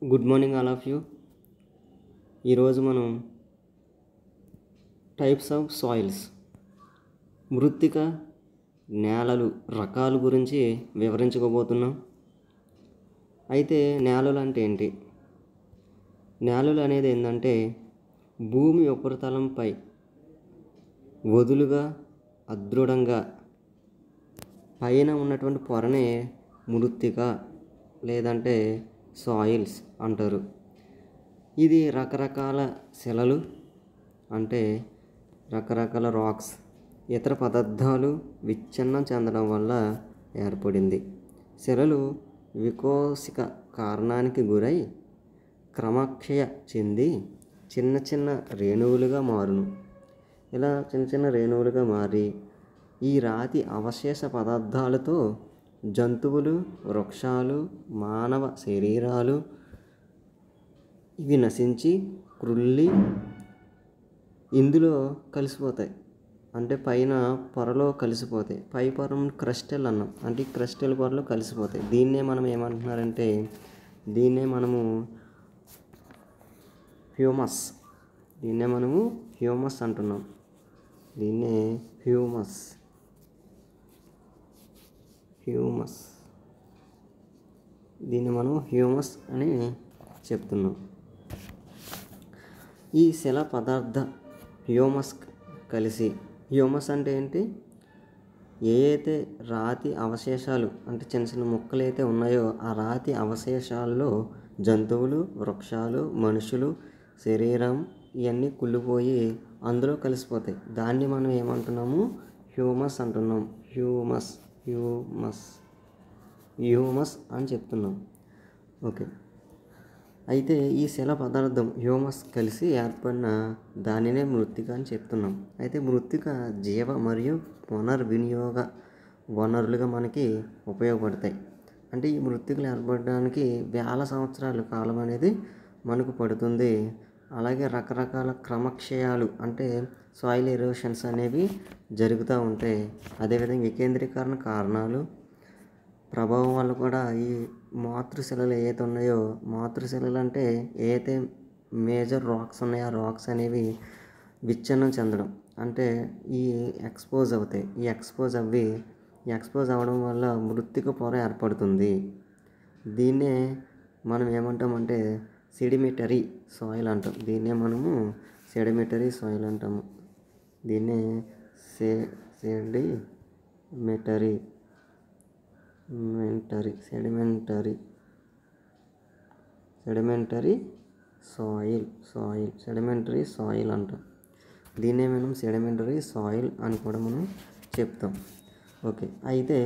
good morning all of you ఈరోజు మనం types of soils మృత్తిక నేలలు రకాల గురించి వివరించుకోబోతున్నాం అయితే నేలలు అంటే ఏంటి నేలలు అనేది ఏంటంటే భూమి ఉపరితలంపై వదులుగా అదృఢంగా పైన ఉన్నటువంటి పొరనే మృత్తిక లేదంటే సాయిల్స్ అంటారు ఇది రకరకాల శిలలు అంటే రకరకాల రాక్స్ ఇతర పదార్థాలు విచ్ఛిన్నం చెందడం వల్ల ఏర్పడింది శిలలు వికోసిక కారణానికి గురై క్రమక్షయ చెంది చిన్న చిన్న రేణువులుగా మారును ఇలా చిన్న చిన్న రేణువులుగా మారి ఈ రాతి అవశేష పదార్థాలతో జంతువులు వృక్షాలు మానవ శరీరాలు ఇవి నశించి క్రుల్లి ఇందులో కలిసిపోతాయి అంటే పైన పొరలో కలిసిపోతాయి పై పొర క్రస్టల్ అన్నాం అంటే ఈ క్రస్టల్ పొరలో కలిసిపోతాయి దీన్నే మనం ఏమంటున్నారంటే దీన్నే మనము హ్యూమస్ దీన్నే మనము హ్యూమస్ అంటున్నాం దీన్నే హ్యూమస్ హ్యూమస్ దీన్ని మనం హ్యూమస్ అని చెప్తున్నాం ఈ శిల పదార్థ హ్యూమస్ కలిసి హ్యూమస్ అంటే ఏంటి ఏ అయితే రాతి అవశేషాలు అంటే చిన్న చిన్న ముక్కలు అయితే ఉన్నాయో ఆ రాతి అవశేషాల్లో జంతువులు వృక్షాలు మనుషులు శరీరం ఇవన్నీ కుళ్ళిపోయి అందులో కలిసిపోతాయి దాన్ని మనం ఏమంటున్నాము హ్యూమస్ అంటున్నాం హ్యూమస్ హ్యూమస్ హ్యూమస్ అని చెప్తున్నాం ఓకే అయితే ఈ శిల పదార్థం హ్యూమస్ కలిసి ఏర్పడిన దానినే మృత్తిక అని చెప్తున్నాం అయితే మృత్తిక జీవ మరియు పునర్వినియోగ వనరులుగా మనకి ఉపయోగపడతాయి అంటే ఈ మృత్తికలు ఏర్పడడానికి వేల సంవత్సరాల కాలం అనేది మనకు పడుతుంది అలాగే రకరకాల క్రమక్షయాలు అంటే సాయిల్ ఎరోషన్స్ అనేవి జరుగుతూ ఉంటాయి అదేవిధంగా వికేంద్రీకరణ కారణాలు ప్రభావం వల్ల కూడా ఈ మాతృశిలలు ఏవైతే ఉన్నాయో మాతృశిలలు అంటే ఏదైతే మేజర్ రాక్స్ ఉన్నాయో ఆ రాక్స్ అనేవి విచ్ఛిన్నం చెందడం అంటే ఈ ఎక్స్పోజ్ అవుతాయి ఈ ఎక్స్పోజ్ అవి ఈ ఎక్స్పోజ్ అవ్వడం వల్ల మృత్తిక పొర ఏర్పడుతుంది దీన్నే మనం ఏమంటామంటే సిడిమిటరీ సాయిల్ అంటాం దీన్నే మనము సెడిమిటరీ సాయిల్ అంటాము దీన్నే సే సెడిమిటరీ మెంటరీ sedimentary sedimentary soil soil sedimentary soil అంటాం దీన్నే మనం సెడిమెంటరీ సాయిల్ అని కూడా మనం చెప్తాం ఓకే అయితే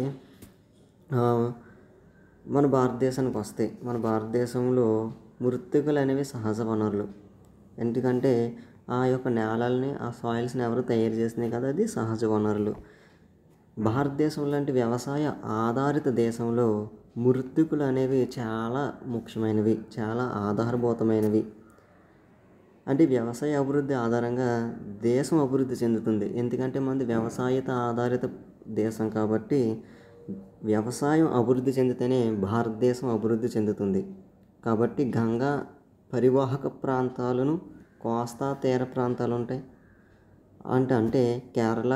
మన భారతదేశానికి వస్తే మన భారతదేశంలో మృత్తికలు అనేవి సహజ వనరులు ఎందుకంటే ఆ యొక్క నేలల్ని ఆ సాయిల్స్ని ఎవరు తయారు చేసినాయి కదా అది సహజ వనరులు భారతదేశం లాంటి వ్యవసాయ ఆధారిత దేశంలో మృత్తికులు అనేవి చాలా ముఖ్యమైనవి చాలా ఆధారభూతమైనవి అంటే వ్యవసాయ అభివృద్ధి ఆధారంగా దేశం అభివృద్ధి చెందుతుంది ఎందుకంటే మనది వ్యవసాయత ఆధారిత దేశం కాబట్టి వ్యవసాయం అభివృద్ధి చెందితేనే భారతదేశం అభివృద్ధి చెందుతుంది కాబట్టి గంగా పరివాహక ప్రాంతాలను కోస్తా తీర ప్రాంతాలు ఉంటాయి అంటే అంటే కేరళ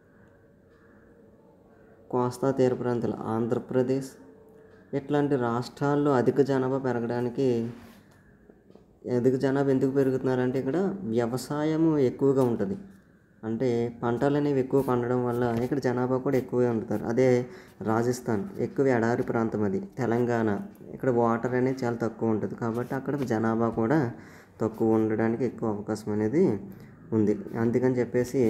కోస్తా తీర ప్రాంతాలు ఆంధ్రప్రదేశ్ ఇట్లాంటి రాష్ట్రాల్లో అధిక జనాభా పెరగడానికి అధిక జనాభా ఎందుకు పెరుగుతున్నారంటే ఇక్కడ వ్యవసాయము ఎక్కువగా ఉంటుంది అంటే పంటలు అనేవి ఎక్కువ పండడం వల్ల ఇక్కడ జనాభా కూడా ఎక్కువగా ఉంటారు అదే రాజస్థాన్ ఎక్కువ ఎడారి ప్రాంతం అది తెలంగాణ ఇక్కడ వాటర్ అనేది చాలా తక్కువ ఉంటుంది కాబట్టి అక్కడ జనాభా కూడా తక్కువ ఉండడానికి ఎక్కువ అవకాశం అనేది ఉంది అందుకని చెప్పేసి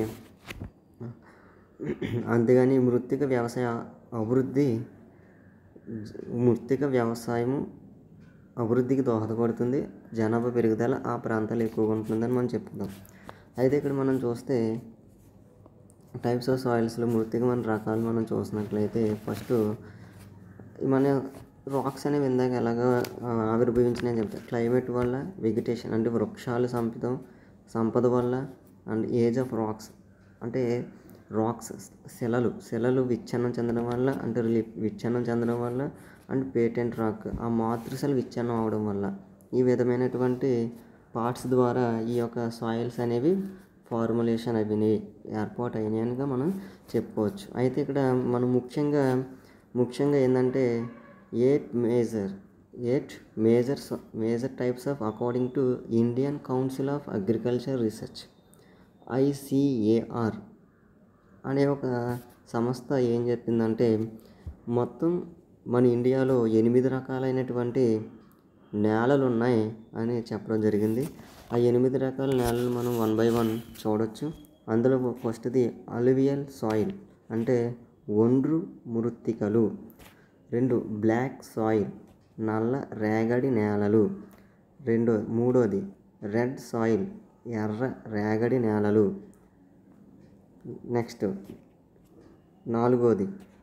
అంతేగాని మృత్తిక వ్యవసాయ అభివృద్ధి మృత్తిక వ్యవసాయము అభివృద్ధికి దోహదపడుతుంది జనాభా పెరుగుదల ఆ ప్రాంతాలు ఎక్కువగా ఉంటుందని మనం చెప్పుకుందాం అయితే ఇక్కడ మనం చూస్తే టైప్స్ ఆఫ్ సాయిల్స్లో మృత్తిక మన రకాలు మనం చూసినట్లయితే ఫస్ట్ మన రాక్స్ అనేవి ఇందాక ఎలాగ ఆవిర్భవించినాయని చెప్తారు క్లైమేట్ వల్ల వెజిటేషన్ అంటే వృక్షాలు సంపదం సంపద వల్ల అండ్ ఏజ్ ఆఫ్ రాక్స్ అంటే రాక్స్ శిలలు శిలలు విచ్ఛిన్నం చెందడం వల్ల అంటే రిలీ విచ్ఛిన్నం చెందడం వల్ల అండ్ పేటెంట్ రాక్ ఆ మాతృశిల విచ్ఛిన్నం అవడం వల్ల ఈ విధమైనటువంటి పార్ట్స్ ద్వారా ఈ యొక్క సాయిల్స్ అనేవి ఫార్ములేషన్ అవినవి ఏర్పాటు అయినాయనిగా మనం చెప్పుకోవచ్చు అయితే ఇక్కడ మనం ముఖ్యంగా ముఖ్యంగా ఏంటంటే eight major eight major major types of according to Indian council of agriculture research ICAR అనే ఒక సంస్థ ఏం చెప్పిందంటే మొత్తం మన ఇండియాలో ఎనిమిది రకాలైనటువంటి నేలలు ఉన్నాయి అని చెప్పడం జరిగింది ఆ ఎనిమిది రకాల నేలలు మనం వన్ బై వన్ చూడొచ్చు అందులో ఫస్ట్ది అలువియల్ సాయిల్ అంటే ఒండ్రు మృత్తికలు రెండు బ్లాక్ సాయిల్ నల్ల రేగడి నేలలు రెండో మూడోది రెడ్ సాయిల్ ఎర్ర రేగడి నేలలు నెక్స్ట్ నాలుగోది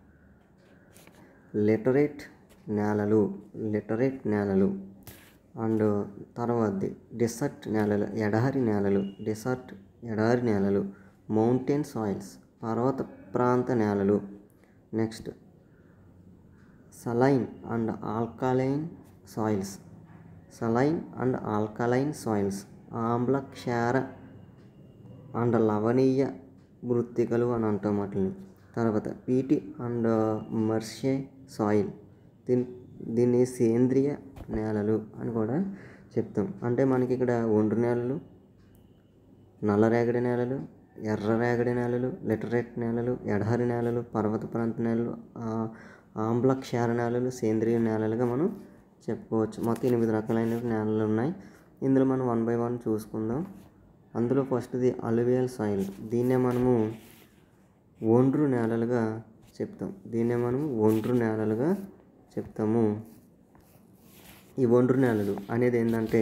లిటరేట్ నేలలు లిటరేట్ నేలలు అండ్ తర్వాతది డిసర్ట్ నేలలు ఎడారి నేలలు డిసర్ట్ ఎడారి నేలలు మౌంటైన్ సాయిల్స్ పర్వత ప్రాంత నేలలు next saline and alkaline soils saline and alkaline soils ఆమ్ల క్షార అండ్ లవణీయ మృత్తికలు అని అంటాం వాటిని తర్వాత పీటి అండ్ మర్షే సాయిల్ దీని దీన్ని సేంద్రియ నేలలు అని కూడా చెప్తాం అంటే మనకి ఇక్కడ ఒండ్రు నేలలు నల్లరేగడి నేలలు ఎర్ర రేగడి నేలలు లిటరేట్ నేలలు ఎడారి నేలలు పర్వత ప్రాంత నేలలు ఆమ్ల క్షార నేలలు సేంద్రియ నేలలుగా మనం చెప్పుకోవచ్చు మొత్తం ఎనిమిది రకాలైన నేలలు ఉన్నాయి ఇందులో మనం వన్ బై వన్ చూసుకుందాం అందులో ఫస్ట్ది అలువియల్ సాయిల్ దీన్నే మనము ఒండ్రు నేలలుగా చెప్తాం దీన్నే మనము ఒండ్రు నేలలుగా చెప్తాము ఈ ఒండ్రు నేలలు అనేది ఏంటంటే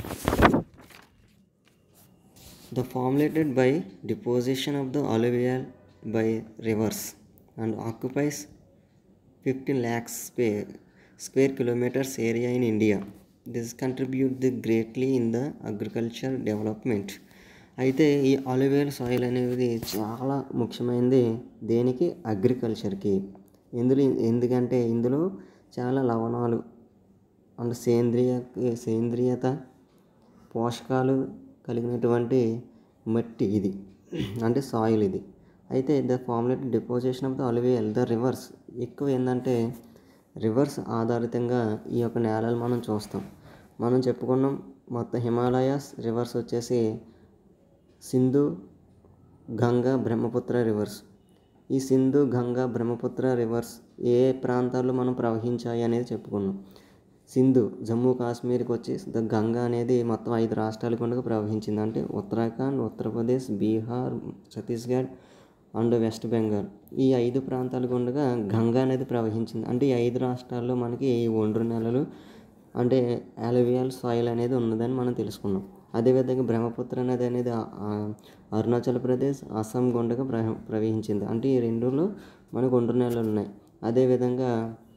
the formulated by deposition of the alluvial by rivers and occupies fifteen lakhs square square kilometres area in India this contribute the greatly in the agriculture development అయితే ఈ అలివేల్ సాయిల్ అనేది చాలా ముఖ్యమైనది దేనికి అగ్రికల్చర్కి ఇందులో ఎందుకంటే ఇందులో చాలా లవణాలు అండ్ సేంద్రియ సేంద్రియత పోషకాలు కలిగినటువంటి మట్టి ఇది అంటే సాయిల్ ఇది అయితే the formulate deposition of the alluvial the rivers ఎక్కువ ఏంటంటే రివర్స్ ఆధారితంగా ఈ యొక్క నేలలు మనం చూస్తాం మనం చెప్పుకున్నాం మొత్తం హిమాలయాస్ రివర్స్ వచ్చేసి సింధు గంగా బ్రహ్మపుత్ర రివర్స్ ఈ సింధు గంగా బ్రహ్మపుత్ర రివర్స్ ఏ ప్రాంతాల్లో మనం ప్రవహించాయి అనేది చెప్పుకున్నాం సింధు జమ్మూ కాశ్మీర్కి వచ్చి ద గంగా అనేది మొత్తం ఐదు రాష్ట్రాల గుండా ప్రవహించింది అంటే ఉత్తరాఖండ్ ఉత్తరప్రదేశ్ బీహార్ ఛత్తీస్గఢ్ అండ్ వెస్ట్ బెంగాల్ ఈ ఐదు ప్రాంతాల గుండగా గంగా అనేది ప్రవహించింది అంటే ఈ ఐదు రాష్ట్రాల్లో మనకి ఈ ఒండ్రు నెలలు అంటే అలవియల్ సాయిల్ అనేది ఉన్నదని మనం తెలుసుకున్నాం అదేవిధంగా బ్రహ్మపుత్ర నది అనేది అరుణాచల్ ప్రదేశ్ అస్సాం గుండగా ప్రవ ప్రవహించింది అంటే ఈ రెండులో మనకు ఒండ్రు నెలలు ఉన్నాయి అదేవిధంగా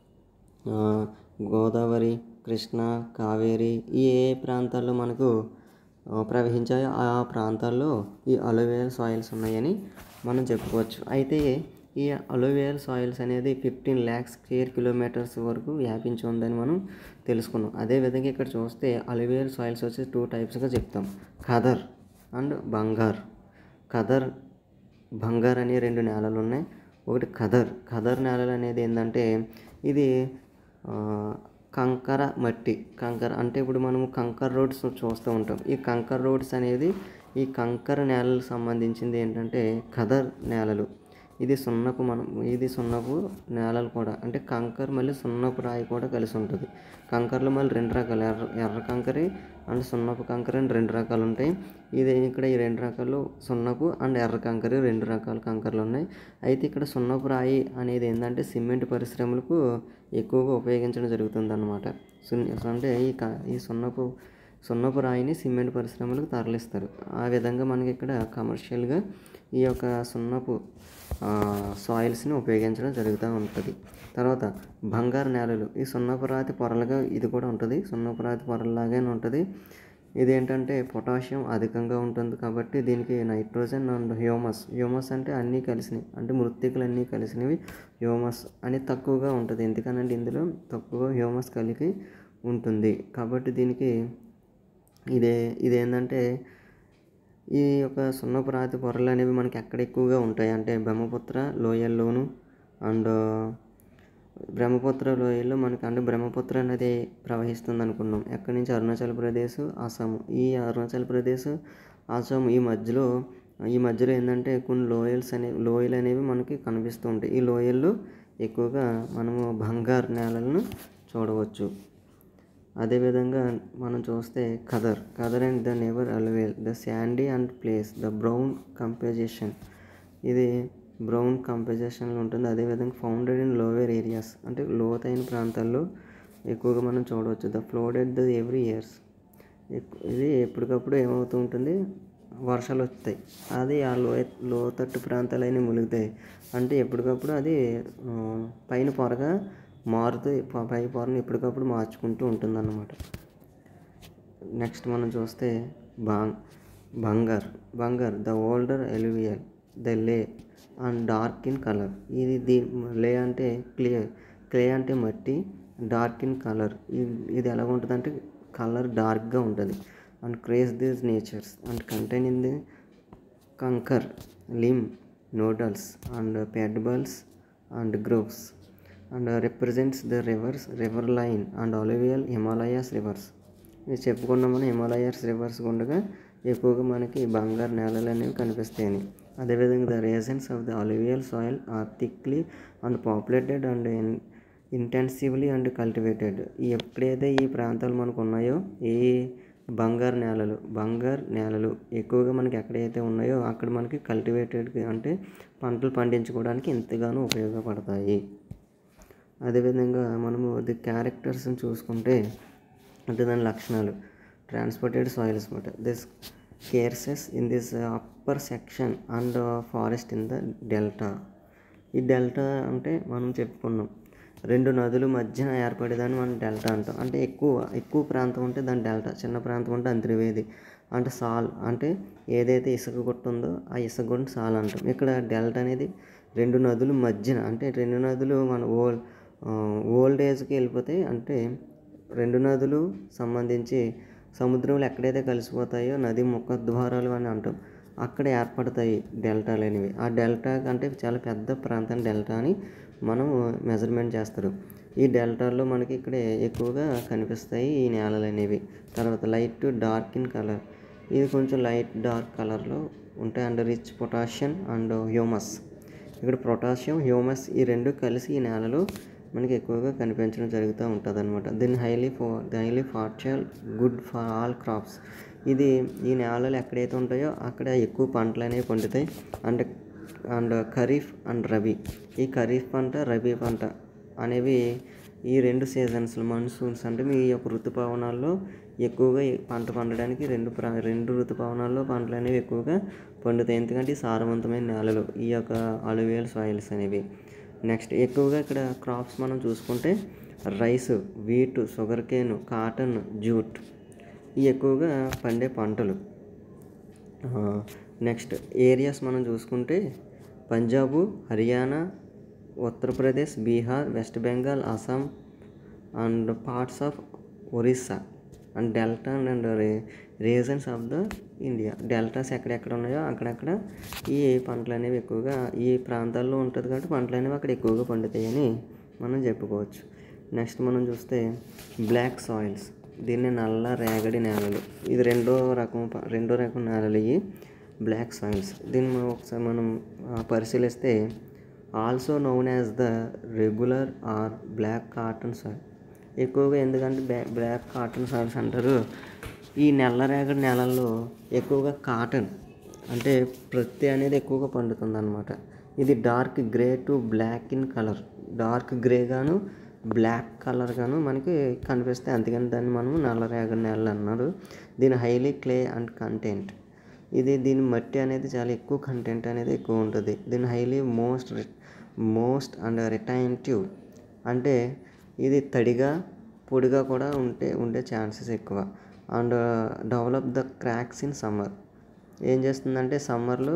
గోదావరి కృష్ణ కావేరి ఈ ఏ ప్రాంతాల్లో మనకు ప్రవహించాయో ఆ ప్రాంతాల్లో ఈ అలోవేల్ సాయిల్స్ ఉన్నాయని మనం చెప్పుకోవచ్చు అయితే ఈ అలోవేల్ సాయిల్స్ అనేది ఫిఫ్టీన్ ల్యాక్స్ స్క్వేర్ కిలోమీటర్స్ వరకు వ్యాపించి ఉందని మనం తెలుసుకున్నాం అదేవిధంగా ఇక్కడ చూస్తే అలోవేల్ సాయిల్స్ వచ్చి టూ టైప్స్గా చెప్తాం ఖదర్ అండ్ బంగార్ ఖదర్ బంగార్ అనే రెండు నేలలు ఉన్నాయి ఒకటి ఖదర్ ఖదర్ నేలలు అనేది ఏంటంటే ఇది కంకర మట్టి కంకర అంటే ఇప్పుడు మనము కంకర్ రోడ్స్ చూస్తూ ఉంటాం ఈ కంకర్ రోడ్స్ అనేది ఈ కంకర నేలలకు సంబంధించింది ఏంటంటే ఖదర్ నేలలు ఇది సున్నపు మనం ఇది సున్నపు నేలలు కూడా అంటే కంకర్ మళ్ళీ సున్నపు రాయి కూడా కలిసి ఉంటుంది కంకర్లో మళ్ళీ రెండు రకాలు ఎర్ర ఎర్ర కంకరి అండ్ సున్నపు కంకర అని రెండు రకాలు ఉంటాయి ఇది ఇక్కడ ఈ రెండు రకాలు సున్నపు అండ్ ఎర్ర కంకరి రెండు రకాల కంకర్లు ఉన్నాయి అయితే ఇక్కడ సున్నపు రాయి అనేది ఏంటంటే సిమెంట్ పరిశ్రమలకు ఎక్కువగా ఉపయోగించడం జరుగుతుంది అన్నమాట అంటే ఈ ఈ సున్నపు సున్నపు రాయిని సిమెంట్ పరిశ్రమలకు తరలిస్తారు ఆ విధంగా మనకి ఇక్కడ కమర్షియల్గా ఈ యొక్క సున్నపు సాయిల్స్ని ఉపయోగించడం జరుగుతూ ఉంటుంది తర్వాత బంగారు నేలలు ఈ సున్నపు రాతి పొరలుగా ఇది కూడా ఉంటుంది సున్నపు రాతి పొరలాగానే ఉంటుంది ఇది ఏంటంటే పొటాషియం అధికంగా ఉంటుంది కాబట్టి దీనికి నైట్రోజన్ అండ్ హ్యూమస్ హ్యూమస్ అంటే అన్నీ కలిసినవి అంటే మృత్తికలు అన్నీ కలిసినవి హ్యూమస్ అని తక్కువగా ఉంటుంది ఎందుకనంటే ఇందులో తక్కువ హ్యూమస్ కలిగి ఉంటుంది కాబట్టి దీనికి ఇదే ఇదేంటంటే ఈ యొక్క సున్నపు రాతి పొరలు అనేవి మనకి ఎక్కడ ఎక్కువగా ఉంటాయి అంటే బ్రహ్మపుత్ర లోయల్లోను అండ్ బ్రహ్మపుత్ర లోయల్లో మనకి అంటే బ్రహ్మపుత్ర అనేది ప్రవహిస్తుంది అనుకున్నాం ఎక్కడి నుంచి అరుణాచల్ ప్రదేశ్ అస్సాం ఈ అరుణాచల్ ప్రదేశ్ అస్సాం ఈ మధ్యలో ఈ మధ్యలో ఏంటంటే కొన్ని లోయల్స్ అనేవి లోయలు అనేవి మనకి కనిపిస్తూ ఉంటాయి ఈ లోయల్లో ఎక్కువగా మనము బంగారు నేలలను చూడవచ్చు అదేవిధంగా మనం చూస్తే Khadar Khadar and the newer alluvial the sandy and place the brown composition ఇది బ్రౌన్ కంపోజిషన్లో ఉంటుంది అదేవిధంగా ఫౌండెడ్ ఇన్ లోవర్ ఏరియాస్ అంటే లోతైన ప్రాంతాల్లో ఎక్కువగా మనం చూడవచ్చు the flooded the every years ఇది ఎప్పటికప్పుడు ఏమవుతూ ఉంటుంది వర్షాలు వస్తాయి అది ఆ లో లోతట్టు ప్రాంతాలైన ములుగుతాయి అంటే ఎప్పటికప్పుడు అది ఆ, పైన పొరగా మారుతూ ప- పై పొరను ఎప్పటికప్పుడు మార్చుకుంటూ ఉంటుందన్నమాట నెక్స్ట్ మనం చూస్తే బాంగ్ Bangar Bangar the older alluvial the lay and dark in colour ఇది దీ లే అంటే క్లియర్ క్లే అంటే మట్టి డార్క్ ఇన్ కలర్ ఇది ఎలా ఉంటుంది అంటే కలర్ డార్క్గా ఉంటుంది and craze these natures and contain in the kankar lime nodules and pebbles and groves and represents the rivers river line and alluvial Himalayas rivers ఇది చెప్పుకున్నాం మనం హిమాలయాస్ రివర్స్ ఉండగా ఎక్కువగా మనకి బంగారు నేలలు అనేవి కనిపిస్తాయని అదేవిధంగా the regions of the alluvial soil are thickly and populated and intensively and cultivated ఎప్పుడైతే ఈ ప్రాంతాలు మనకు ఉన్నాయో ఈ బంగారు నేలలు బంగారు నేలలు ఎక్కువగా మనకి ఎక్కడైతే ఉన్నాయో అక్కడ మనకి కల్టివేటెడ్ అంటే పంటలు పండించుకోవడానికి ఎంతగానో ఉపయోగపడతాయి అదేవిధంగా మనము ది క్యారెక్టర్స్ని చూసుకుంటే అంటే దాని లక్షణాలు ట్రాన్స్పోర్టెడ్ సాయిల్స్ అనమాట this coarser in this upper section and forest in the delta ఈ డెల్టా అంటే మనం చెప్పుకున్నాం రెండు నదుల మధ్యన ఏర్పడేదాన్ని మనం డెల్టా అంటాం అంటే ఎక్కువ ఎక్కువ ప్రాంతం ఉంటే దాని డెల్టా చిన్న ప్రాంతం ఉంటే అంతర్వేది అంటే సాల్ అంటే ఏదైతే ఇసుక గుట్ట ఉందో ఆ ఇసుక గుట్ట సాల్ అంటాం ఇక్కడ డెల్టా అనేది రెండు నదుల మధ్యన అంటే రెండు నదులు మన ఓల్డ్ ఓల్డ్ ఏజ్కి వెళ్ళిపోతాయి అంటే రెండు నదులు సంబంధించి సముద్రంలో ఎక్కడైతే కలిసిపోతాయో నది ముఖ ద్వారాలు అని అంటాం అక్కడ ఏర్పడతాయి డెల్టాలు అనేవి ఆ డెల్టా అంటే చాలా పెద్ద ప్రాంతం డెల్టా అని మనం మెజర్మెంట్ చేస్తారు ఈ డెల్టాల్లో మనకి ఇక్కడ ఎక్కువగా కనిపిస్తాయి ఈ నేలలు అనేవి తర్వాత light to dark in colour ఇది కొంచెం లైట్ డార్క్ కలర్లో ఉంటాయి and rich potassium and humus ఇక్కడ పొటాషియం హ్యూమస్ ఈ రెండు కలిసి ఈ నేలలో మనకి ఎక్కువగా కనిపించడం జరుగుతూ ఉంటుంది అనమాట దీన్ని హైలీ ఫో highly fertile good for all crops ఇది ఈ నేలలు ఎక్కడైతే ఉంటాయో అక్కడ ఎక్కువ పంటలు అనేవి పండుతాయి and and kharif and rabi ఈ ఖరీఫ్ పంట రబీ పంట అనేవి ఈ రెండు సీజన్స్లో మాన్సూన్స్ అంటే మీ యొక్క ఋతుపవనాల్లో ఎక్కువగా ఈ పంట పండడానికి రెండు ప్రా రెండు ఋతుపవనాల్లో పంటలు అనేవి ఎక్కువగా పండుతాయి ఎందుకంటే ఈ సారవంతమైన నేలలు ఈ యొక్క అలువేల్ సాయిల్స్ అనేవి నెక్స్ట్ ఎక్కువగా ఇక్కడ క్రాప్స్ మనం చూసుకుంటే rice wheat sugarcane cotton jute ఇవి ఎక్కువగా పండే పంటలు నెక్స్ట్ ఏరియాస్ మనం చూసుకుంటే Punjab Haryana Uttar Pradesh Bihar west Bengal Assam and parts of Orissa and delta and regions of the India deltas ఎక్కడెక్కడ ఉన్నాయో అక్కడక్కడ ఈ పంటలు అనేవి ఎక్కువగా ఈ ప్రాంతాల్లో ఉంటుంది కాబట్టి పంటలు అనేవి అక్కడ ఎక్కువగా పండుతాయని మనం చెప్పుకోవచ్చు నెక్స్ట్ మనం చూస్తే బ్లాక్ సాయిల్స్ దీన్ని నల్ల రేగడి నేలలు ఇది రెండో రకం ప- రెండో రకం నేలలు ఇవి బ్లాక్ సాయిల్స్ దీన్ని మనం ఒకసారి మనం ఆ, పరిశీలిస్తే also known as the regular or black cotton soil ఎక్కువగా ఎందుకంటే బ్లా బ్లాక్ కాటన్ సాయిల్స్ అంటారు ఈ నల్ల రేగడి నేలల్లో ఎక్కువగా కాటన్ అంటే ప్రత్తి అనేది ఎక్కువగా పండుతుంది అనమాట ఇది dark grey to black in colour dark grey గాను బ్లాక్ కలర్ గాను మనకి కనిపిస్తాయి అందుకని దాన్ని మనం నల్ల రేగడి నేలలు అన్నారు దీని హైలీ క్లే అండ్ కంటెంట్ ఇది దీని మట్టి అనేది చాలా ఎక్కువ కంటెంట్ అనేది ఎక్కువ ఉంటుంది దీని highly most most and retentive అంటే ఇది తడిగా పొడిగా కూడా ఉంటే ఉండే ఛాన్సెస్ ఎక్కువ and develop the cracks in summer ఏం చేస్తుందంటే సమ్మర్లో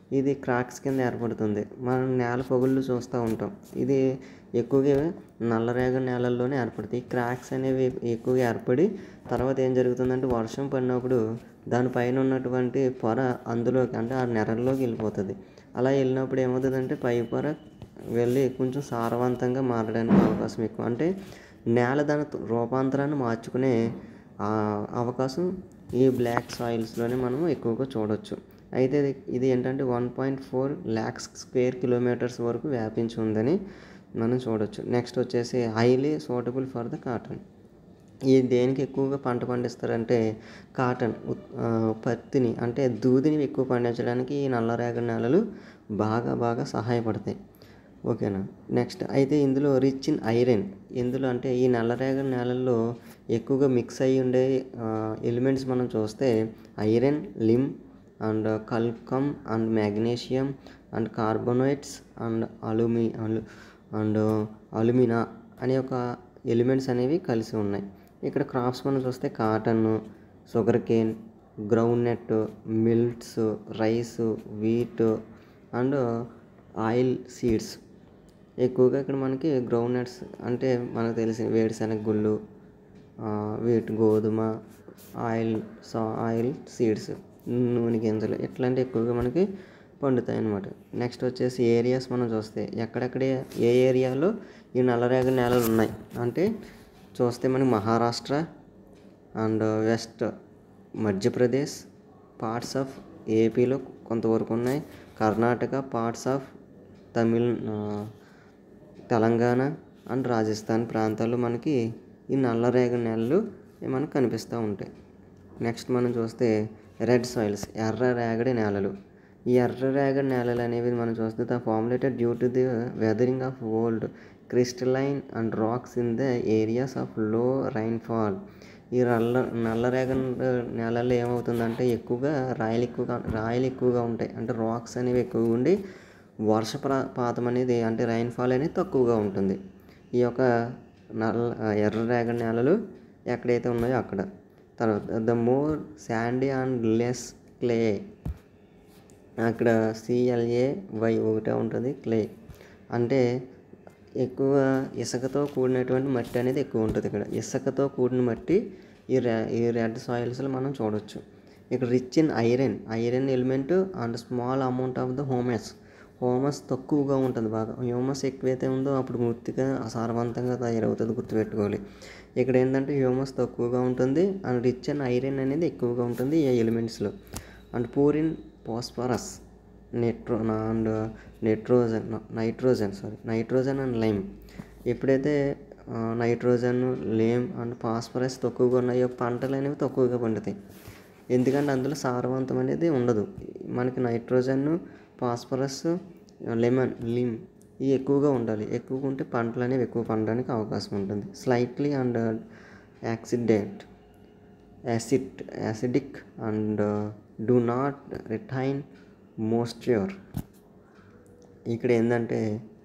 ఇది క్రాక్స్ కింద ఏర్పడుతుంది మనం నేల పగుళ్ళు చూస్తూ ఉంటాం ఇది ఎక్కువగా నల్లరేగడి నేలల్లోనే ఏర్పడతాయి ఈ క్రాక్స్ అనేవి ఎక్కువగా ఏర్పడి తర్వాత ఏం జరుగుతుందంటే వర్షం పడినప్పుడు దానిపైన ఉన్నటువంటి పొర అందులోకి అంటే ఆ నెరల్లోకి వెళ్ళిపోతుంది అలా వెళ్ళినప్పుడు ఏమవుతుందంటే పై పొర వెళ్ళి కొంచెం సారవంతంగా మారడానికి అవకాశం ఎక్కువ అంటే నేల దాని రూపాంతరాన్ని మార్చుకునే ఆ అవకాశం ఈ బ్లాక్ సాయిల్స్లోనే మనం ఎక్కువగా చూడొచ్చు అయితే ఇది ఇది ఏంటంటే one point four lakhs square kilometres వరకు వ్యాపించి ఉందని మనం చూడొచ్చు నెక్స్ట్ వచ్చేసి highly suitable for the cotton ఈ దేనికి ఎక్కువగా పంట పండిస్తారంటే కాటన్ ఉత్- ఆ, పత్తిని అంటే దూదిని ఎక్కువ పండించడానికి ఈ నల్లరేగడి నేలలు బాగా బాగా సహాయపడతాయి ఓకేనా నెక్స్ట్ అయితే ఇందులో రిచ్ ఇన్ ఐరన్ ఇందులో అంటే ఈ నల్లరేగడి నేలల్లో ఎక్కువగా మిక్స్ అయ్యి ఉండే ఎలిమెంట్స్ మనం చూస్తే iron lime and calcium and magnesium and carbonates and అలుమి అలు అండ్ అలుమినా అనే ఒక ఎలిమెంట్స్ అనేవి కలిసి ఉన్నాయి ఇక్కడ క్రాప్స్ మనం చూస్తే cotton sugarcane groundnut millets rice wheat and oil seeds ఎక్కువగా ఇక్కడ మనకి గ్రౌండ్ నట్స్ అంటే మనకు తెలిసిన వేరుశనగ గుళ్ళు ఆ, వీటి గోధుమ ఆయిల్ సా ఆయిల్ సీడ్స్ నూనె గింజలు ఇట్లాంటి ఎక్కువగా మనకి పండుతాయి అన్నమాట నెక్స్ట్ వచ్చేసి ఏరియాస్ మనం చూస్తే ఎక్కడెక్కడ ఏ ఏరియాలో ఈ నల్లరేగడి నేలలు ఉన్నాయి అంటే చూస్తే మనకి Maharashtra and west Madhya Pradesh parts of ఏపీలో కొంతవరకు ఉన్నాయి కర్ణాటక పార్ట్స్ ఆఫ్ తమిళ్ ఆ, తెలంగాణ అండ్ రాజస్థాన్ ప్రాంతాల్లో మనకి ఈ నల్లరేగడి నేలలు మనకు కనిపిస్తూ ఉంటాయి నెక్స్ట్ మనం చూస్తే రెడ్ సాయిల్స్ ఎర్ర రేగడి నేలలు ఈ ఎర్ర రేగడి నేలలు అనేవి మనం చూస్తే the formulated due to the weathering of old crystalline and rocks in the areas of low rainfall ఈ నల్ల నల్లరేగడి నేలల్లో ఏమవుతుందంటే ఎక్కువగా రాయలు ఎక్కువగా రాయలు ఎక్కువగా ఉంటాయి అంటే రాక్స్ అనేవి ఎక్కువగా ఉండి వర్షపాతం అనేది అంటే రైన్ఫాల్ అనేది తక్కువగా ఉంటుంది ఈ యొక్క నల్ల ఎర్ర రేగడి నేలలు ఎక్కడైతే ఉన్నాయో అక్కడ తర్వాత the more sandy and less clay అక్కడ సిఎల్ఏ వై ఒకటే ఉంటుంది క్లే అంటే ఎక్కువ ఇసుకతో కూడినటువంటి మట్టి అనేది ఎక్కువ ఉంటుంది ఇక్కడ ఇసుకతో కూడిన మట్టి ఈ రె ఈ రెడ్ సాయిల్స్లో మనం చూడొచ్చు ఇక్కడ rich in iron iron element and small amount of the humus humus తక్కువగా ఉంటుంది బాగా హ్యూమస్ ఎక్కువైతే ఉందో అప్పుడు మృతిగా సారవంతంగా తయారవుతుంది గుర్తుపెట్టుకోవాలి ఇక్కడ ఏంటంటే హ్యూమస్ తక్కువగా ఉంటుంది అండ్ రిచ్ అండ్ ఐరన్ అనేది ఎక్కువగా ఉంటుంది ఈ ఎలిమెంట్స్లో అండ్ పూర్ ఇన్ ఫాస్ఫరస్ నెట్రో and nitrogen nitrogen sorry nitrogen and lime ఎప్పుడైతే ఆ, నైట్రోజన్ లేమ్ అండ్ ఫాస్ఫరస్ తక్కువగా ఉన్నాయో పంటలు అనేవి తక్కువగా పండుతాయి ఎందుకంటే అందులో సారవంతం అనేది ఉండదు మనకి నైట్రోజన్ ఫాస్ఫరస్ లెమన్ లిమ్ ఇవి ఎక్కువగా ఉండాలి ఎక్కువగా ఉంటే పంటలు అనేవి ఎక్కువ పండడానికి అవకాశం ఉంటుంది slightly and accident acid acidic and do not retain moisture ఇక్కడ ఏంటంటే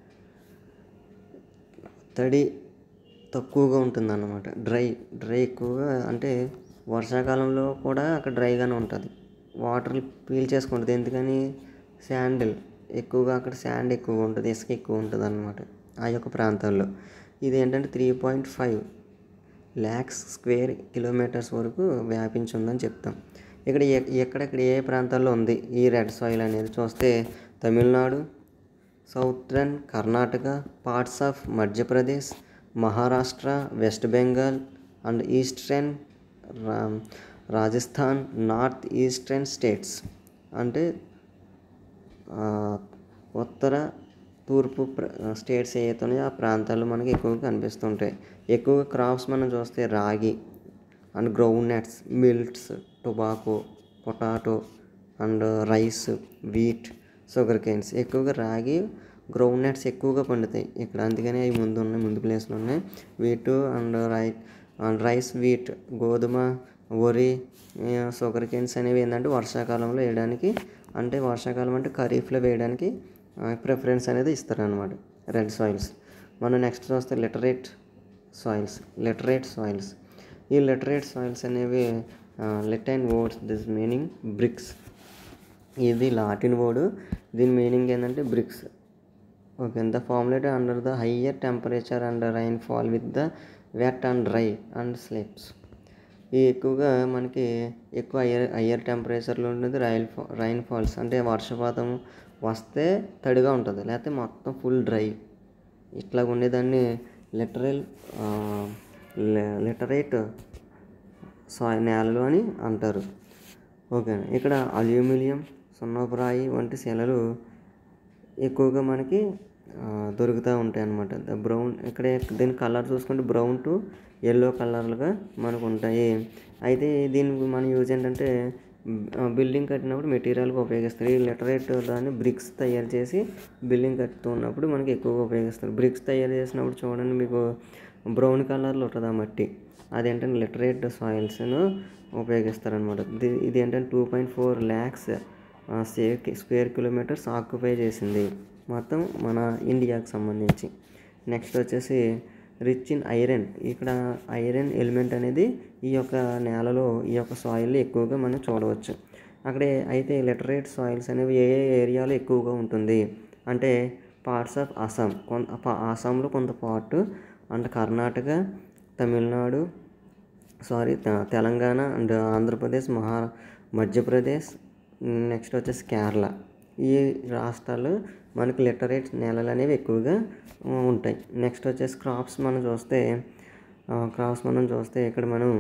తడి తక్కువగా ఉంటుంది అన్నమాట డ్రై డ్రై ఎక్కువగా అంటే వర్షాకాలంలో కూడా అక్కడ డ్రైగానే ఉంటుంది వాటర్ పీల్ చేసుకుంటుంది ఎందుకని శాండిల్ ఎక్కువగా అక్కడ శాండ్ ఎక్కువ ఉంటుంది ఇసుక ఎక్కువ ఉంటుంది అన్నమాట ఆ యొక్క ప్రాంతాల్లో ఇది ఏంటంటే three point five lakhs square kilometres వరకు వ్యాపించి ఉందని చెప్తాం ఇక్కడ ఎ- ఎక్కడెక్కడ ఏ ప్రాంతాల్లో ఉంది ఈ రెడ్ సాయిల్ అనేది చూస్తే Tamil Nadu southern Karnataka parts of Madhya Pradesh Maharashtra west Bengal and eastern రా రాజస్థాన్ నార్త్ ఈస్టర్న్ స్టేట్స్ అంటే ఆ, ఉత్తర తూర్పు ప్ర- స్టేట్స్ ఏవైతే ఉన్నాయో ఆ ప్రాంతాల్లో మనకి ఎక్కువగా కనిపిస్తుంటాయి ఎక్కువగా క్రాప్స్ మనం చూస్తే ragi and groundnuts millets tobacco potato and rice wheat sugarcanes ఎక్కువగా రాగి గ్రౌండ్ నట్స్ ఎక్కువగా పండుతాయి ఇక్కడ అందుకని అవి ముందు ఉన్నాయి ముందు ప్లేస్లో ఉన్నాయి wheat and rye and rice wheat గోధుమ వరి షుగర్ కేన్స్ అనేవి ఏంటంటే వర్షాకాలంలో వేయడానికి అంటే వర్షాకాలం అంటే ఖరీఫ్లో వేయడానికి ప్రిఫరెన్స్ అనేది ఇస్తారనమాట రెడ్ సాయిల్స్ మనం నెక్స్ట్ చూస్తే లిటరేట్ సాయిల్స్ లిటరేట్ సాయిల్స్ ఈ లిటరేట్ సాయిల్స్ అనేవి Latin words this meaning bricks ఇది లాటిన్ వర్డ్ దీని మీనింగ్ ఏంటంటే bricks okay the formulated under the higher temperature and rainfall with the wet and dry and slips ఈ ఎక్కువగా మనకి ఎక్కువ higher higher టెంపరేచర్లో ఉంటుంది రైల్ ఫా రైన్ ఫాల్స్ అంటే వర్షపాతం వస్తే తడిగా ఉంటుంది లేకపోతే మొత్తం ఫుల్ డ్రై ఇట్లా ఉండేదాన్ని లిటరల్ లిటరేట్ సాయి నేలలు అని అంటారు ఓకే ఇక్కడ అల్యూమినియం సున్నపురాయి వంటి శిలలు ఎక్కువగా మనకి ఆ, దొరుకుతూ ఉంటాయి అన్నమాట ద బ్రౌన్ ఇక్కడ దీని కలర్ చూసుకుంటే బ్రౌన్ టు ఎల్లో కలర్లుగా మనకు ఉంటాయి అయితే దీనికి మన యూజ్ ఏంటంటే బిల్డింగ్ కట్టినప్పుడు మెటీరియల్గా ఉపయోగిస్తారు ఈ లిటరేట్ దాన్ని బ్రిక్స్ తయారు చేసి బిల్డింగ్ కట్టుతున్నప్పుడు మనకి ఎక్కువగా ఉపయోగిస్తారు బ్రిక్స్ తయారు చేసినప్పుడు చూడండి మీకు బ్రౌన్ కలర్లో ఉంటుంది ఆ మట్టి అదేంటంటే లిటరేట్ సాయిల్స్ను ఉపయోగిస్తారనమాట ఇది ఇది ఏంటంటే two point four lakhs square kilometres occupy చేసింది మొత్తం మన ఇండియాకి సంబంధించి నెక్స్ట్ వచ్చేసి రిచ్ ఇన్ ఐరన్ ఇక్కడ ఐరన్ ఎలిమెంట్ అనేది ఈ యొక్క నేలలో ఈ యొక్క సాయిల్ ఎక్కువగా మనం చూడవచ్చు అక్కడే అయితే లిటరేట్ సాయిల్స్ అనేవి ఏ ఏ ఏరియాలో ఎక్కువగా ఉంటుంది అంటే పార్ట్స్ ఆఫ్ అస్సాం కొంత పా- అస్సాంలో కొంత part and Karnataka Tamil Nadu sorry తె- తెలంగాణ అండ్ ఆంధ్రప్రదేశ్ మహా మధ్యప్రదేశ్ నెక్స్ట్ వచ్చేసి కేరళ ఈ రాష్ట్రాలు మనకి లిటరేట్ నేలలు అనేవి ఎక్కువగా ఆ, ఉంటాయి నెక్స్ట్ వచ్చేసి క్రాప్స్ మనం చూస్తే క్రాప్స్ మనం చూస్తే ఇక్కడ మనం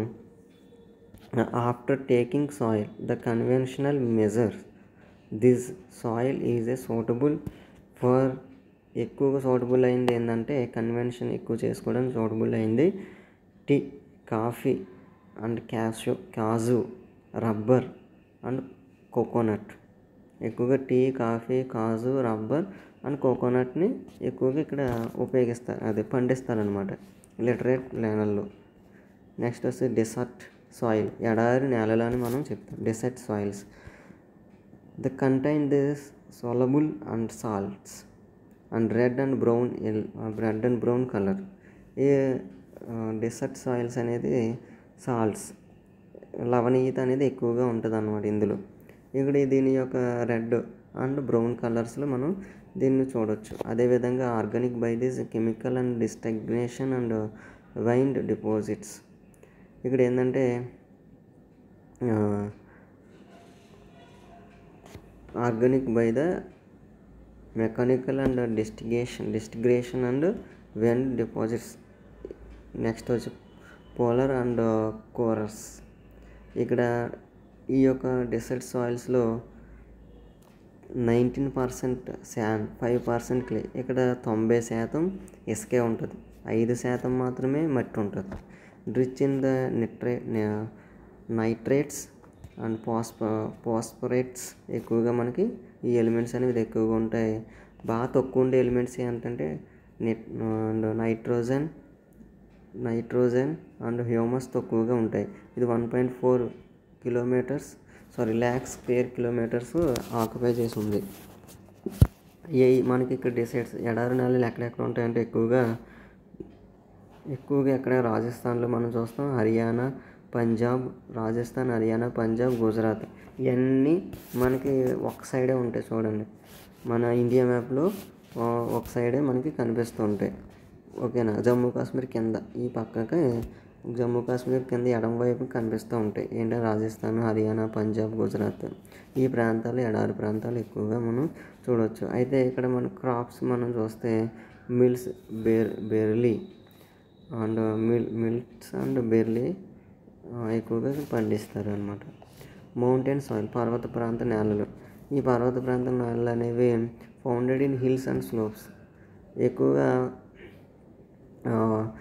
after taking soil the conventional measures this soil is a suitable for ఎక్కువగా సూటబుల్ అయింది ఏంటంటే కన్వెన్షన్ ఎక్కువ చేసుకోవడానికి సూటబుల్ అయింది టీ కాఫీ అండ్ క్యాషు కాజు రబ్బర్ అండ్ కోకోనట్ ఎక్కువగా టీ కాఫీ కాజు రబ్బర్ అండ్ కోకోనట్ని ఎక్కువగా ఇక్కడ ఉపయోగిస్తారు అదే పండిస్తారనమాట లిటరేట్ నేలల్లో నెక్స్ట్ వస్తే డెసర్ట్ సాయిల్ ఎడారి నేలలని మనం చెప్తాం desert soils the contain this soluble and salts and red and brown ఎల్ రెడ్ అండ్ బ్రౌన్ కలర్ ఈ డెసర్ట్ సాయిల్స్ అనేది సాల్ట్స్ లవణీయత అనేది ఎక్కువగా ఉంటుంది అన్నమాట ఇందులో ఇక్కడ దీని యొక్క రెడ్ అండ్ బ్రౌన్ కలర్స్లో మనం దీన్ని చూడొచ్చు అదేవిధంగా organic by this chemical and disintegration and wind deposits ఇక్కడ ఏంటంటే organic by the mechanical and disintegration disintegration and wind deposits next వచ్చి పోలర్ అండ్ కోరస్ ఇక్కడ ఈ యొక్క డెసర్ట్ సాయిల్స్లో ninety percent sand five percent clay ఇక్కడ తొంభై శాతం ఇసుకే ఉంటుంది ఐదు శాతం మాత్రమే మట్టి ఉంటుంది రిచ్ ఇన్ ద నిట్రే నైట్రేట్స్ అండ్ పాస్ప పాస్పరేట్స్ ఎక్కువగా మనకి ఈ ఎలిమెంట్స్ అనేవి ఎక్కువగా ఉంటాయి బాగా తక్కువ ఉండే ఎలిమెంట్స్ ఏంటంటే నిట్ and nitrogen nitrogen and humus తక్కువగా ఉంటాయి ఇది one point four kilometres sorry lakhs square kilometres occupy చేసి ఉంది ఏ మనకి ఇక్కడ డిసైడ్స్ ఎడారి నెలలు ఎక్కడెక్కడ ఉంటాయంటే ఎక్కువగా ఎక్కువగా ఎక్కడ రాజస్థాన్లో మనం చూస్తాం హర్యానా పంజాబ్ రాజస్థాన్ హర్యానా పంజాబ్ గుజరాత్ ఇవన్నీ మనకి ఒక సైడే ఉంటాయి చూడండి మన ఇండియా మ్యాప్లో ఆ, ఒక సైడే మనకి కనిపిస్తూ ఉంటాయి ఓకేనా జమ్మూ కాశ్మీర్ కింద ఈ పక్కకి జమ్మూ కాశ్మీర్ కింద ఎడమ వైపు కనిపిస్తూ ఉంటాయి ఏంటంటే రాజస్థాన్ హర్యానా పంజాబ్ గుజరాత్ ఈ ప్రాంతాలు ఎడారి ప్రాంతాలు ఎక్కువగా మనం చూడవచ్చు అయితే ఇక్కడ మన క్రాప్స్ మనం చూస్తే mills bar barley and mill milks and barley ఎక్కువగా పండిస్తారు అనమాట మౌంటైన్ సాయిల్ పర్వత ప్రాంత నేలలు ఈ పర్వత ప్రాంత నేలలు అనేవి founded in hills and slopes ఎక్కువగా ఆ,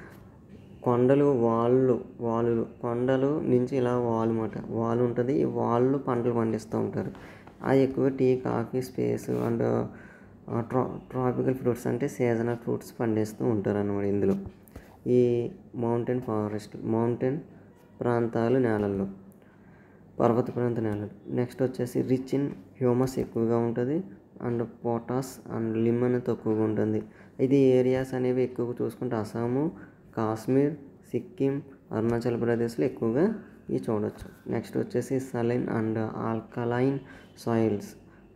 కొండలు వాళ్ళు వాళ్ళు కొండలు నుంచి ఇలా వాల్ మాట వాల్ ఉంటుంది ఈ వాళ్ళు పంటలు పండిస్తూ ఉంటారు అది ఎక్కువ టీ కాఫీ స్పేస్ అండ్ ట్రా ట్రాపికల్ ఫ్రూట్స్ అంటే సీజనల్ ఫ్రూట్స్ పండిస్తూ ఉంటారు అన్నమాట ఇందులో ఈ మౌంటైన్ ఫారెస్ట్ మౌంటైన్ ప్రాంతాలు నేలల్లో పర్వత ప్రాంత నేలలు నెక్స్ట్ వచ్చేసి రిచ్ ఇన్ హ్యూమస్ ఎక్కువగా ఉంటుంది అండ్ పొటాస్ అండ్ లిమ్ అనేది తక్కువగా ఉంటుంది ఇది ఏరియాస్ అనేవి ఎక్కువగా చూసుకుంటే అస్సాము కాశ్మీర్ సిక్కిం అరుణాచల్ ప్రదేశ్లో ఎక్కువగా ఇవి చూడొచ్చు నెక్స్ట్ వచ్చేసి సలైన్ అండ్ ఆల్కలైన్ సాయిల్స్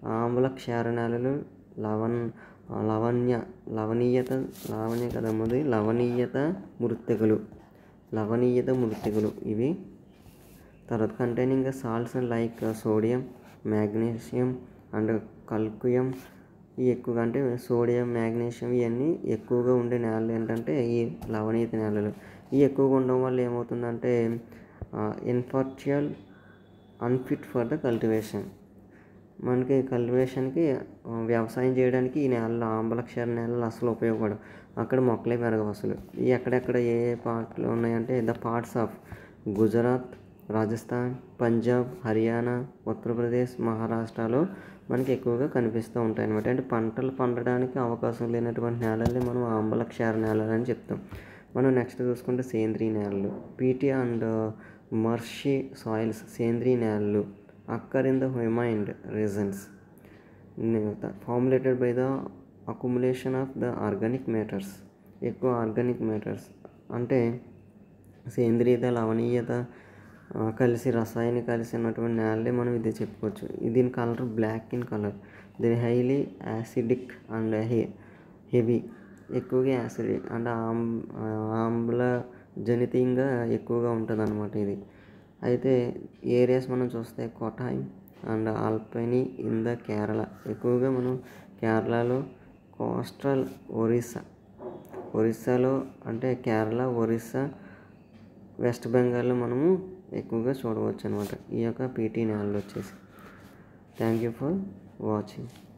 ఆమ్ల క్షార నేలలు లవణ్ లవణ్య లవణీయత లవణ్య కదమ్మది లవణీయత మృతికలు లవణీయత మృతికలు ఇవి తర్వాత containing salts like sodium magnesium and calcium ఈ ఎక్కువగా అంటే సోడియం మ్యాగ్నీషియం ఇవన్నీ ఎక్కువగా ఉండే నేలలు ఏంటంటే ఈ లవణీయత నేలలు ఈ ఎక్కువగా ఉండడం వల్ల ఏమవుతుందంటే infertile unfit for the cultivation మనకి కల్టివేషన్కి వ్యవసాయం చేయడానికి ఈ నేలలు ఆంబలక్షర నేలలు అసలు ఉపయోగపడవు అక్కడ మొక్కలే పెరగవు అసలు ఈ ఎక్కడెక్కడ ఏ ఏ పార్ట్లు ఉన్నాయంటే the parts of Gujarat Rajasthan Punjab Haryana Uttar Pradesh మహారాష్ట్రలో మనకి ఎక్కువగా కనిపిస్తూ ఉంటాయి అనమాట అంటే పంటలు పండడానికి అవకాశం లేనటువంటి నేలల్ని మనం ఆంబల క్షార నేలలు అని చెప్తాం మనం నెక్స్ట్ చూసుకుంటే సేంద్రీయ నేలలు పీటీ అండ్ మర్షి సాయిల్స్ సేంద్రీయ నేలలు occur in the humid regions formulated by the accumulation of the organic matters ఎక్కువ ఆర్గానిక్ మ్యాటర్స్ అంటే సేంద్రీయత లవణీయత ఆ, కలిసి రసాయన కలిసి ఉన్నటువంటి నేలే మనం ఇది చెప్పుకోవచ్చు ఇది దీని కలర్ బ్లాక్ ఇన్ కలర్ దీని హైలీ యాసిడిక్ అండ్ హె హెవీ ఎక్కువగా యాసిడిక్ అంటే ఆమ్ ఆమ్ల జనితంగా ఎక్కువగా ఉంటుంది అనమాట ఇది అయితే ఏరియాస్ మనం చూస్తే Kottayam and Alappuzha in the Kerala ఎక్కువగా మనం కేరళలో కోస్టల్ ఒరిస్సా ఒరిస్సాలో అంటే కేరళ ఒరిస్సా వెస్ట్ బెంగాల్లో మనము ఎక్కువగా చూడవచ్చు అనమాట ఈ యొక్క పీటీ నేలలు వచ్చేసి థ్యాంక్ యూ ఫర్ వాచింగ్